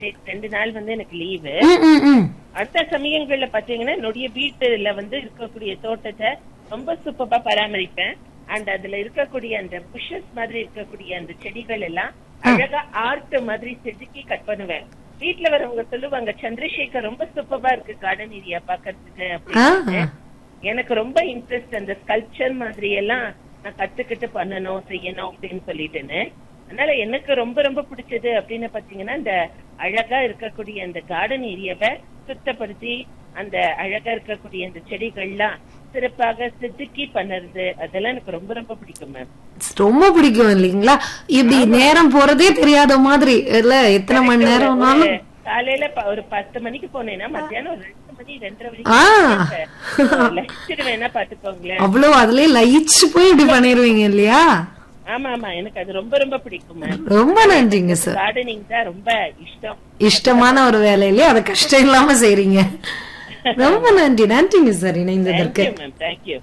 ரெண்டு நாள் வந்து எனக்கு லீவு ம், ம், ம். அடுத்த சமயங்கள்ல பாத்தீங்கன்னா என்னுடைய வீட்டுல வந்து இருக்கக்கூடிய தோட்டத்தை ரொம்ப சூப்பரா பராமரிப்பேன் அண்ட் அதுல இருக்கக்கூடிய அந்த புஷஸ் மாதிரி இருக்கக்கூடிய அந்த செடிகள் எல்லாம் அழகா ஆர்ட் மாதிரி செதுக்கி கட் பண்ணுவேன் வீட்டுல வரவங்க சொல்லுவாங்க சந்திரசேகர் ரொம்ப சூப்பரா இருக்கு கார்டன் ஏரியா பாக்கிறதுக்கு ஆ. அப்படின்னு எனக்கு ரொம்ப இன்ட்ரெஸ்ட் அந்த ஸ்கல்ப்சர் மாதிரி எல்லாம் நான் கத்துக்கிட்டு பண்ணணும் செய்யணும் அப்படின்னு சொல்லிட்டுன்னு அதனால எனக்கு ரொம்ப ரொம்ப பிடிச்சது அப்படின்னு பாத்தீங்கன்னா இந்த அழகா இருக்கக்கூடிய அந்த கார்டன் ஏரியாவை சுத்தப்படுத்தி அந்த அழகா இருக்கக்கூடிய அந்த செடிகள்லாம் சிறப்பாக செதுக்கி பண்ணுறது அதெல்லாம் எனக்கு ரொம்ப ரொம்ப பிடிக்கும் மேம் ரொம்ப பிடிக்கும் இல்லைங்களா இப்படி நேரம் போறதே தெரியாத மாதிரி இல்ல எத்தனை மணி நேரம்னாலும் காலையில ப- ஒரு பத்து மணிக்கு போனேன்னா மத்தியானம் ஒரு ரெண்டு மணி ரெண்டரை ஆ. வரைக்கும் லஞ்சிடுவேன்னா பாத்துக்கோங்களேன் அவ்வளவு அதுலயே லயிச்சு போய் இப்படி பண்ணிருவீங்க இல்லையா ஆமா ஆமா எனக்கு அது ரொம்ப ரொம்ப பிடிக்கும் மேம் ரொம்ப நன்றிங்க சார் கார்டனிங் தான் ரொம்ப இஷ்டம் இஷ்டமான ஒரு வேலையிலே அதை கஷ்டம் இல்லாம செய்றீங்க ரொம்ப நன்றி நன்றிங்க சார் இணைந்ததற்கு தேங்க்யூ மேம் தேங்க்யூ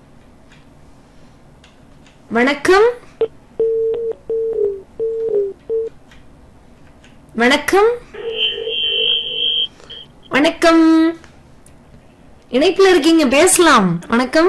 வணக்கம் வணக்கம் வணக்கம் இணைப்புல இருக்கீங்க பேசலாம் வணக்கம்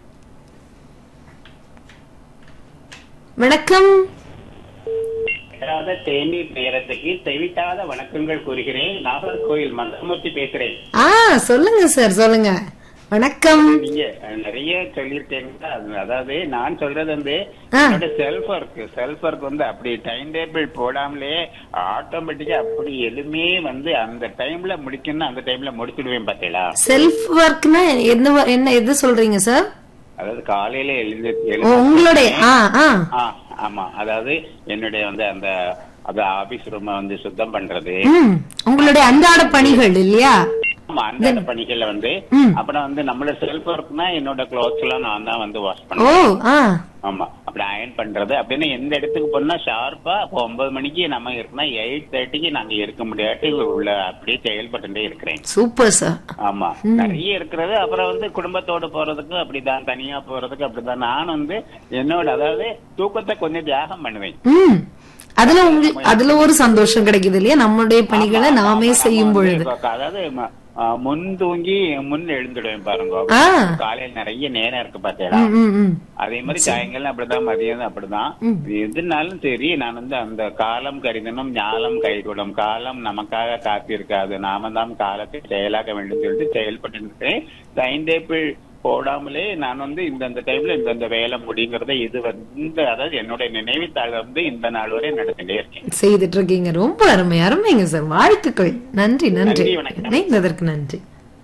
வணக்கம் அதாவது தேநீர் நேரத்துக்கு தெவிட்டாத வணக்கங்கள் கூறுகிறேன் நாகர்கோயில் மந்தமூர்த்தி பேசுறேன் ஆ சொல்லுங்க சார் சொல்லுங்க வணக்கம் நீங்க நிறைய சொல்லியிருக்கீங்க அது- அதாவது நான் சொல்றது வந்து ஆ. என்னோட செல்ஃப் ஒர்க் செல்ஃப் ஒர்க் வந்து அப்படி டைம் டேபிள் போடாமலே ஆட்டோமேட்டிக்கா அப்படி எதுவுமே வந்து அந்த டைம்ல முடிக்கணும்னு அந்த டைம்ல முடிச்சிடுவேன் பாத்தீங்களா செல்ஃப் ஒர்க்னா என்ன வ- என்ன எது சொல்றீங்க சார் அதாவது காலையில எழுந்து ஓ, எழுந்து- உங்களுடைய ஆ ஆ ஆ, ஆமா அதாவது என்னுடைய வந்து அந்த அது ஆபீஸ் ரூம வந்து சுத்தம் பண்றது ம் உங்களுடைய அன்றாட பணிகள் இல்லையா ஆமா அன்றாட பணிகள்ல வந்து ம். அப்புறம் வந்து நம்மளோட செல்ஃப் ஒர்க்னா என்னோட கிளாத்ஸ் எல்லாம் நான் தான் வந்து வாஷ் ஓ பண்ணுவேன் ஆ ஆமா அப்படி அயன் பண்றது அப்படின்னு எந்த இடத்துக்கு போனா ஷார்ப்பா இப்போ ஒன்பது மணிக்கு நம்ம இருக்கணும் எயிட் தேர்ட்டிக்கு நாங்க இருக்க முடியாட்டி உள்ள அப்படியே செயல்பட்டுட்டே இருக்கிறேன் சூப்பர் சார் ஆமா நிறைய இருக்கிறது அப்புறம் வந்து குடும்பத்தோட போறதுக்கு அப்படிதான் தனியா போறதுக்கு அப்படிதான் நான் வந்து என்னோட அதாவது தூக்கத்தை கொஞ்சம் தியாகம் பண்ணுவேன் ம் அதுல உங்க அதுல ஒரு சந்தோஷம் கிடைக்குது இல்லையா நம்மளுடைய பணிகளை ஆமா, நாமே ஆமா, செய்யும் நம்ம பொழுது வந்து இப்ப அதாவது ம- ஆ, முன் தூங்கி முன் எழுந்துடுவேன் பாருங்க ஆ. காலையில நிறைய நேரம் இருக்கு பாத்தீங்களா ம், ம், ம். அதே மாதிரி சாயங்காலம் அப்படிதான் மதியம் அப்படிதான் எதுனாலும் சரி நான் வந்து அந்த காலம் கருதணும் ஞாலம் கைகூடும் காலம் நமக்காக காத்திருக்காது நாம தான் காலத்தை செயலாக்க வேண்டும் சொல்லிட்டு செயல்பட்டு இருக்கேன் டைம் டேபிள் போடாமலே நான் வந்து இந்தந்த டைம்ல இந்தந்த வேலை முடிங்கிறத இது வந்து அதாவது என்னுடைய நினைவுத்தாள் வந்து இந்த நாள் வரை நடத்திட்டே இருக்கேன் செய்துட்டு இருக்கீங்க ரொம்ப அருமை அருமைங்க சார் வாழ்த்துக்கள் நன்றி நன்றி நன்றி, வணக்கம். இணைந்ததற்கு நன்றி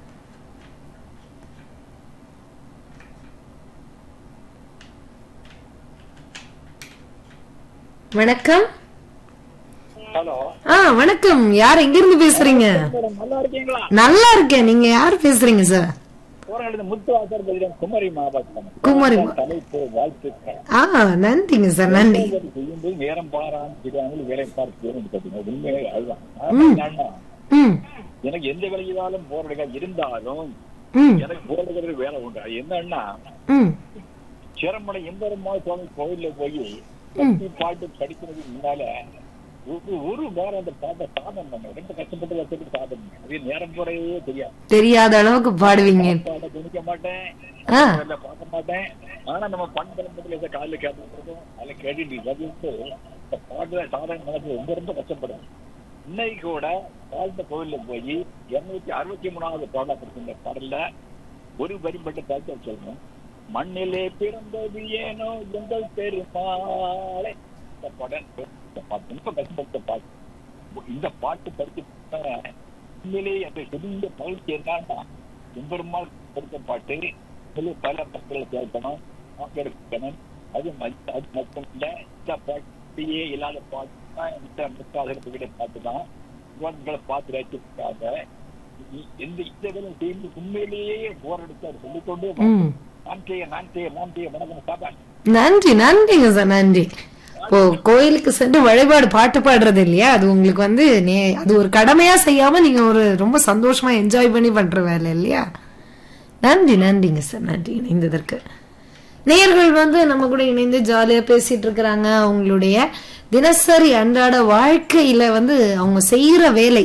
வணக்கம் ஹலோ ஆ வணக்கம் யார் எங்க இருந்து பேசுறீங்க நல்லா இருக்கீங்களா நல்லா இருக்கேன் நீங்க யார் பேசுறீங்க சார் போராடுறது முத்து ஆசார் பதிலம் குமரி மாவட்டம் குமரி மா- தலைப்பு வாழ்த்துக்கள் ஆ நன்றிங்க சார் நன்றி செய்யும்போது நேரம் பாராமல் தெரியாமல் வேலை பார்த்து பார்த்தீங்க உண்மையே அதுதான் ஆனா என்னன்னா, ம் எனக்கு எந்த வேலையாலும் போர் அடிக்காது இருந்தாலும் ம் எனக்கு போர் அடிக்கிறது வேலை உண்டு அது என்னன்னா ம் சிரமலை எம்பெருமா சுவாமி கோவில்ல போய் பக்தி பாட்டு படிக்கிறதுக்கு முன்னால ஒரு ஒரு வாரம் அந்த பாட்டை சாதம் பண்ண ரொம்ப கஷ்டப்பட்டு வச்சுட்டு சாதம் பண்ணேன் அது நேரம் போறதே தெரியாது தெரியாத அளவுக்கு பாடுவீங்க பாட்டை துணிக்க மாட்டேன் ஆ இல்ல பார்க்க மாட்டேன் ஆனா நம்ம பண்பலம்பத்துல இதை காலையில கேட்டுருக்கோம் அதில் கேட்டுட்டு பதிலுக்கு இந்த பாட்டுல சாதாரண மனசு ரொம்ப ரொம்ப கஷ்டப்படும் இன்னைக்கு கூட வாழ்ந்த கோவில்ல போய் இருநூத்தி அறுபத்தி மூணாவது பாடல இந்த பாடல்ல ஒரு வரி மட்டும் பார்த்து சொல்லணும் மண்ணிலே பிறந்தது ஏனோ எங்கள் பெருமாளே இந்த பாடல் இந்த பாட்டு ரொம்ப கஷ்டப்பட்ட பாட்டு இந்த பாட்டு படிச்சு உண்மையிலே அந்த பெரிய பயிற்சி என்னன்னா எம்பெருமாள் கொடுத்த பாட்டு இதில் பல மக்களை கேட்கணும் வாக்கெடுக்கணும் அது மத்- அது மட்டும் இல்ல இந்த பாட்டியே இல்லாத பாட்டு தான் இந்த முத்தாசனத்துக்கிட்ட பாட்டு தான் இவங்களை பார்த்து ரசிச்சிருக்காங்க இ- எந்த இந்த வேலை செய்து உண்மையிலேயே போர் அடிச்சு அவர் சொல்லிக்கொண்டே ம் நான் செய்ய நான் செய்ய நான் செய்ய வணக்கம் சாப்பாடு நன்றி நன்றிங்க சார் நன்றி இப்போ கோயிலுக்கு சென்று வழிபாடு பாட்டு பாடுறது இல்லையா அது உங்களுக்கு வந்து நே- அது ஒரு கடமையா செய்யாம நீங்க ஒரு ரொம்ப சந்தோஷமா என்ஜாய் பண்ணி பண்ற வேலை இல்லையா நன்றி நன்றிங்க சார் நன்றி இணைந்ததற்கு நேயர்கள் வந்து நம்ம கூட இணைந்து ஜாலியா பேசிட்டு இருக்கிறாங்க அவங்களுடைய தினசரி அன்றாட வாழ்க்கையில வந்து அவங்க செய்யற வேலை